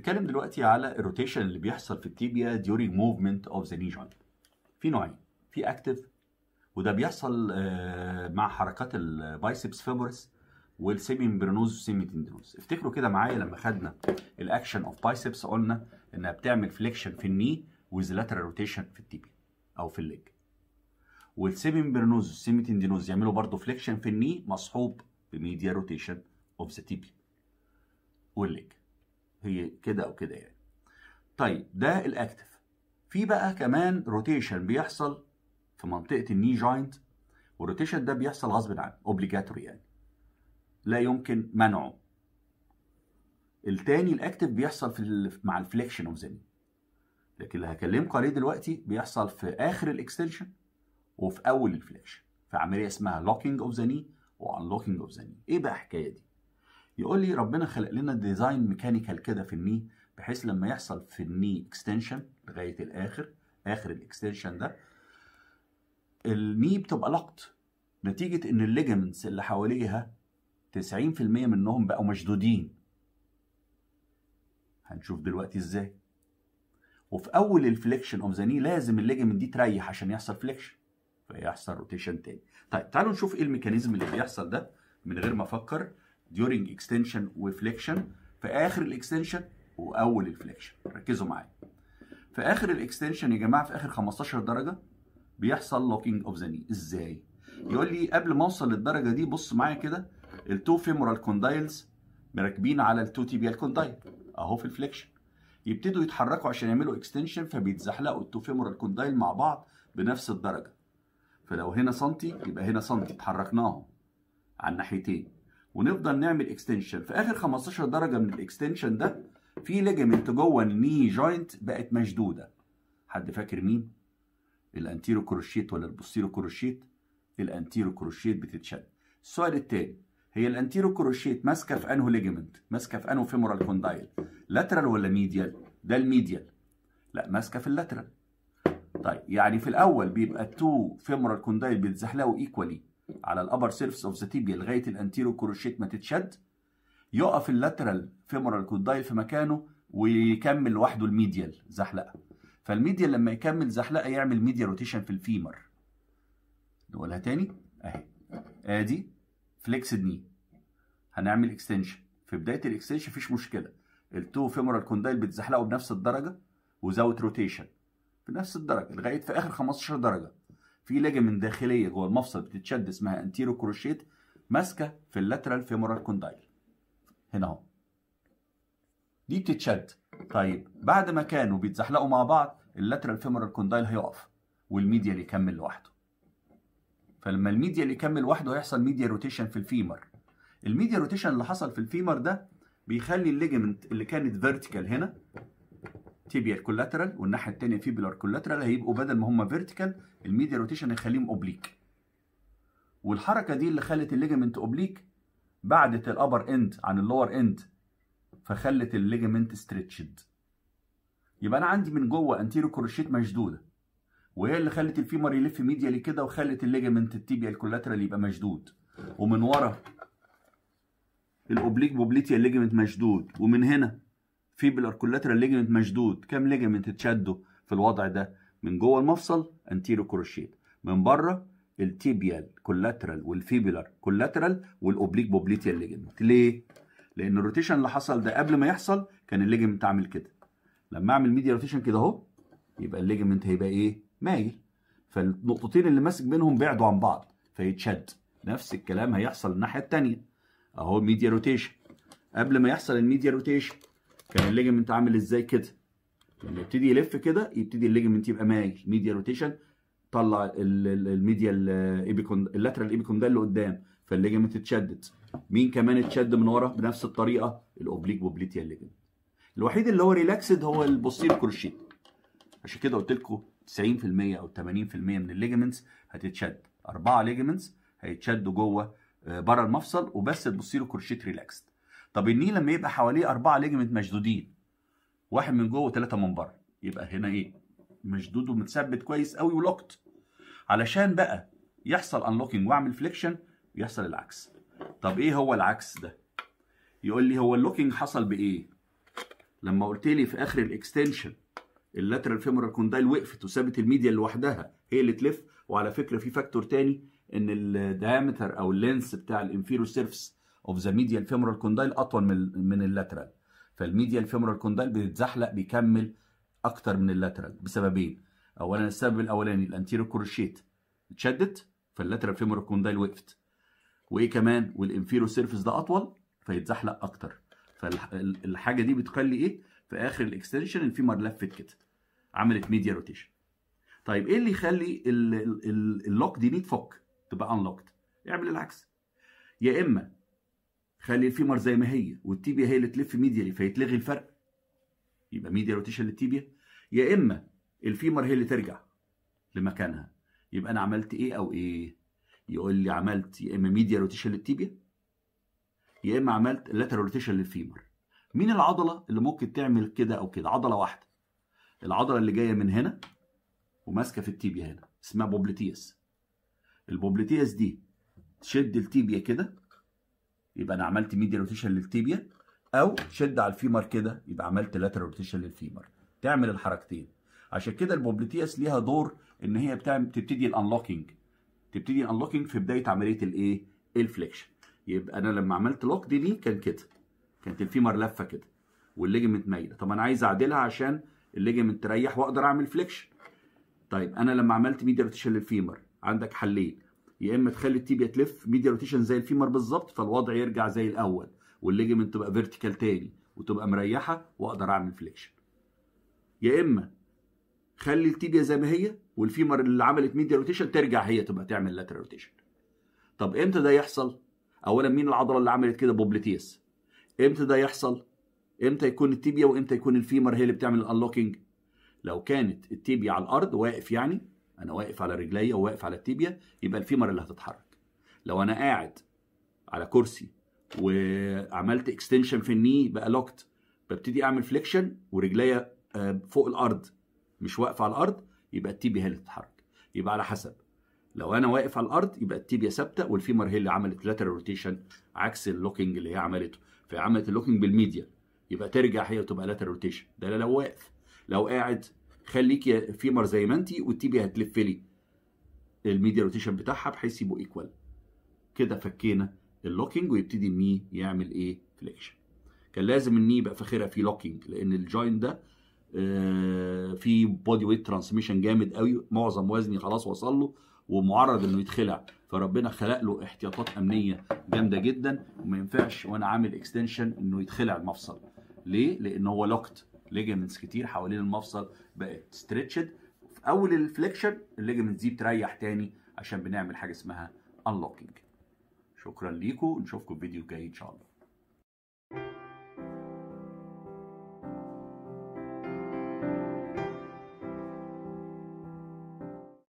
هنتكلم دلوقتي على الروتيشن اللي بيحصل في التيبيا during movement of the knee joint في نوعين في اكتف وده بيحصل آه، مع حركات البايسبس فيبورس والسيميمبرنوز والسيميتندينوز افتكروا كده معايا لما خدنا الاكشن اوف بايسبس قلنا انها بتعمل فليكشن في الني ويز لاترال روتيشن في التيبيا او في الليج والسيميمبرنوز والسيميتندينوز يعملوا برضه فليكشن في الني مصحوب بميديا روتيشن اوف ذا تيبيا والليج هي كده او كده يعني طيب ده الاكتف في بقى كمان روتيشن بيحصل في منطقه الني جوينت والروتيشن ده بيحصل غصب عنه اوبليجاتوري يعني لا يمكن منعه التاني الاكتف بيحصل في ال- مع الفليكشن اوف ذا لكن اللي هكلمكم عليه دلوقتي بيحصل في اخر الاكستنشن وفي اول الفليكشن في عمليه اسمها لوكينج اوف ذا ني وانلوكينج اوف ذا ني ايه بقى الحكايه دي يقول لي ربنا خلق لنا ديزاين ميكانيكال كده في الني بحيث لما يحصل في الني اكستنشن لغايه الاخر اخر الاكستنشن ده الني بتبقى لقط نتيجه ان الليجمنتس اللي حواليها 90% منهم بقوا مشدودين هنشوف دلوقتي ازاي وفي اول الفليكشن اوف ذا ني لازم الليجمنت دي تريح عشان يحصل فليكشن فيحصل روتيشن تاني طيب تعالوا نشوف ايه الميكانيزم اللي بيحصل ده من غير ما افكر during extension وفليكشن في اخر الاكستنشن واول الفليكشن ركزوا معايا في اخر الاكستنشن يا جماعه في اخر 15 درجه بيحصل لوكينج اوف ذا ني ازاي يقول لي قبل ما اوصل للدرجه دي بص معايا كده التو فيمورال كوندايلز مركبين على التو تيبيال كوندايل اهو في الفليكشن يبتدوا يتحركوا عشان يعملوا اكستنشن فبيتزحلقوا التو فيمورال كوندايل مع بعض بنفس الدرجه فلو هنا سنتي يبقى هنا سنتي اتحركناهم على الناحيتين ونفضل نعمل اكستنشن في اخر 15 درجه من الاكستنشن ده في ليجمنت جوه الني جوينت بقت مشدوده حد فاكر مين الانتيرو كروشيت ولا البوستيرو كروشيت الانتيرو كروشيت بتتشد السؤال التاني هي الانتيرو كروشيت ماسكه في انه ليجمنت ماسكه في انه فيمورال كوندايل لاترال ولا ميديال ده الميديال لا ماسكه في اللاترال طيب يعني في الاول بيبقى التو فيمورال كوندايل بيتزحلقوا ايكوالي على الابر سيرفيس اوف ذا تيبيا لغايه الانتيرو كروشيت ما تتشد يقف اللاترال فيمورال كوندايل في مكانه ويكمل لوحده الميديال زحلقه فالميديال لما يكمل زحلقه يعمل ميديا روتيشن في الفيمر نقولها تاني اهي ادي فليكسد ني هنعمل اكستنشن في بدايه الاكستنشن مفيش مشكله التو فيمورال كوندايل بيتزحلقوا بنفس الدرجه وزاويه روتيشن بنفس الدرجه لغايه في اخر 15 درجه في ليجمنت داخليه جوه المفصل بتتشد اسمها انتيرو كروشيت ماسكه في اللاترال فيمورال كوندايل هنا اهو دي بتتشد طيب بعد ما كانوا بيتزحلقوا مع بعض اللاترال فيمورال كوندايل هيقف والميديال يكمل لوحده فلما الميديال يكمل لوحده هيحصل ميديا روتيشن في الفيمر الميديا روتيشن اللي حصل في الفيمر ده بيخلي الليجمنت اللي كانت فيرتيكال هنا تيبيال كولاترال والناحيه الثانيه فيبولار كولاترال هيبقوا بدل ما هم فيرتيكال الميديا روتيشن هيخليهم اوبليك والحركه دي اللي خلت الليجمنت اوبليك بعدت الابر اند عن اللور اند فخلت الليجمنت ستريتشد يبقى انا عندي من جوه انتيرو كروشيت مشدوده وهي اللي خلت الفيمر يلف ميديالي كده وخلت الليجمنت التيبيال كولاترال يبقى مشدود ومن ورا الاوبليك بوبليتيا ليجمنت مشدود ومن هنا فيبلر كولاترال ليجمنت مشدود كام ليجمنت اتشدوا في الوضع ده من جوه المفصل انتيرو كروشيت من بره التيبيال كولاترال والفيبلر كولاترال والاوبليك بوبليتيا ليجمنت ليه لان الروتيشن اللي حصل ده قبل ما يحصل كان الليجمنت عامل كده لما اعمل ميديا روتيشن كده اهو يبقى الليجمنت هيبقى ايه مايل فالنقطتين اللي ماسك بينهم بعدوا عن بعض فيتشد نفس الكلام هيحصل الناحيه الثانيه اهو ميديا روتيشن قبل ما يحصل الميديا روتيشن كان الليجمنت عامل ازاي كده لما يبتدي يلف كده يبتدي الليجمنت يبقى مايل ميديا روتيشن طلع ال- ال- الميديا الايبيكون اللاترال ايبيكون ده اللي قدام فالليجمنت اتشدت مين كمان اتشد من ورا بنفس الطريقه الاوبليك بوبليتيا ليجمنت الوحيد اللي هو ريلاكسد هو البوستير كروشيت عشان كده قلت لكم 90% او 80% من الليجمنتس هتتشد اربعه ليجمنتس هيتشدوا جوه آه، بره المفصل وبس البوستيرو كروشيت ريلاكسد طب الني لما يبقى حواليه اربعه ليجمنت مشدودين واحد من جوه وثلاثه من بره يبقى هنا ايه مشدود ومتثبت كويس قوي ولوكت علشان بقى يحصل انلوكينج واعمل فليكشن يحصل العكس طب ايه هو العكس ده يقول لي هو اللوكينج حصل بايه لما قلت لي في اخر الاكستنشن اللاترال فيمورال كوندايل وقفت وسابت الميديا لوحدها هي اللي تلف وعلى فكره في فاكتور تاني ان الدايمتر او اللينس بتاع الانفيرو سيرفس اوف ذا ميديال فيمورال كوندايل اطول من من اللاترال فالميديال فيمورال كوندايل بيتزحلق بيكمل اكتر من اللاترال بسببين اولا السبب الاولاني الانتيرو كروشيت اتشدت فاللاترال فيمورال كوندايل وقفت وايه كمان والانفيرو سيرفس ده اطول فيتزحلق اكتر فالحاجه دي بتخلي ايه في اخر الاكستنشن الفيمر لفت كده عملت ميديا روتيشن طيب ايه اللي يخلي اللوك دي تفك تبقى انلوكد اعمل العكس يا اما خلي الفيمر زي ما هي والتيبيا هي اللي تلف ميديالي فيتلغي الفرق يبقى ميديا روتيشن للتيبيا يا اما الفيمر هي اللي ترجع لمكانها يبقى انا عملت ايه او ايه يقول لي عملت يا اما ميديا روتيشن للتيبيا يا اما عملت لاترال روتيشن للفيمر مين العضله اللي ممكن تعمل كده او كده عضله واحده العضله اللي جايه من هنا وماسكه في التيبيا هنا اسمها بوبليتيس البوبليتيس دي تشد التيبيا كده يبقى انا عملت ميديا روتيشن للتيبيا او شد على الفيمر كده يبقى عملت لاترال روتيشن للفيمر تعمل الحركتين عشان كده البوبليتيس ليها دور ان هي بتعمل تبتدي الانلوكينج تبتدي الانلوكينج في بدايه عمليه الايه الفليكشن يبقى انا لما عملت لوك دي دي كان كده كانت الفيمر لفه كده والليجمنت مايله طب انا عايز اعدلها عشان الليجمنت تريح واقدر اعمل فليكشن طيب انا لما عملت ميديا روتيشن للفيمر عندك حلين يا اما تخلي التيبيا تلف ميديا روتيشن زي الفيمر بالظبط فالوضع يرجع زي الاول والليجمنت تبقى فيرتيكال تاني وتبقى مريحه واقدر اعمل فليكشن يا اما خلي التيبيا زي ما هي والفيمر اللي عملت ميديا روتيشن ترجع هي تبقى تعمل لاترال روتيشن طب امتى ده يحصل اولا مين العضله اللي عملت كده بوبليتيس امتى ده يحصل امتى يكون التيبيا وامتى يكون الفيمر هي اللي بتعمل الانلوكينج لو كانت التيبيا على الارض واقف يعني انا واقف على رجليا وواقف على التيبيا يبقى الفيمر اللي هتتحرك لو انا قاعد على كرسي وعملت اكستنشن في الني بقى لوكت ببتدي اعمل فليكشن ورجليا فوق الارض مش واقفه على الارض يبقى التيبيا هي اللي تتحرك يبقى على حسب لو انا واقف على الارض يبقى التيبيا ثابته والفيمر هي اللي عملت لاترال روتيشن عكس اللوكينج اللي هي عملته فعملت اللوكينج بالميديا يبقى ترجع هي وتبقى لاترال روتيشن ده لو واقف لو قاعد خليك يا فيمر زي ما انت والتيبيا هتلف لي الميديا روتيشن بتاعها بحيث يبقوا ايكوال كده فكينا اللوكينج ويبتدي الني يعمل ايه فليكشن كان لازم الني يبقى فاخرها في لوكينج لان الجوينت ده آه في بودي ويت ترانسميشن جامد قوي معظم وزني خلاص وصل له ومعرض انه يتخلع فربنا خلق له احتياطات امنيه جامده جدا وما ينفعش وانا عامل اكستنشن انه يتخلع المفصل ليه لان هو لوكت ليجمنتس كتير حوالين المفصل بقت ستريتشد في اول الفليكشن الليجمنتس دي بتريح تاني عشان بنعمل حاجه اسمها انلوكينج شكرا ليكم نشوفكم في فيديو جاي ان شاء الله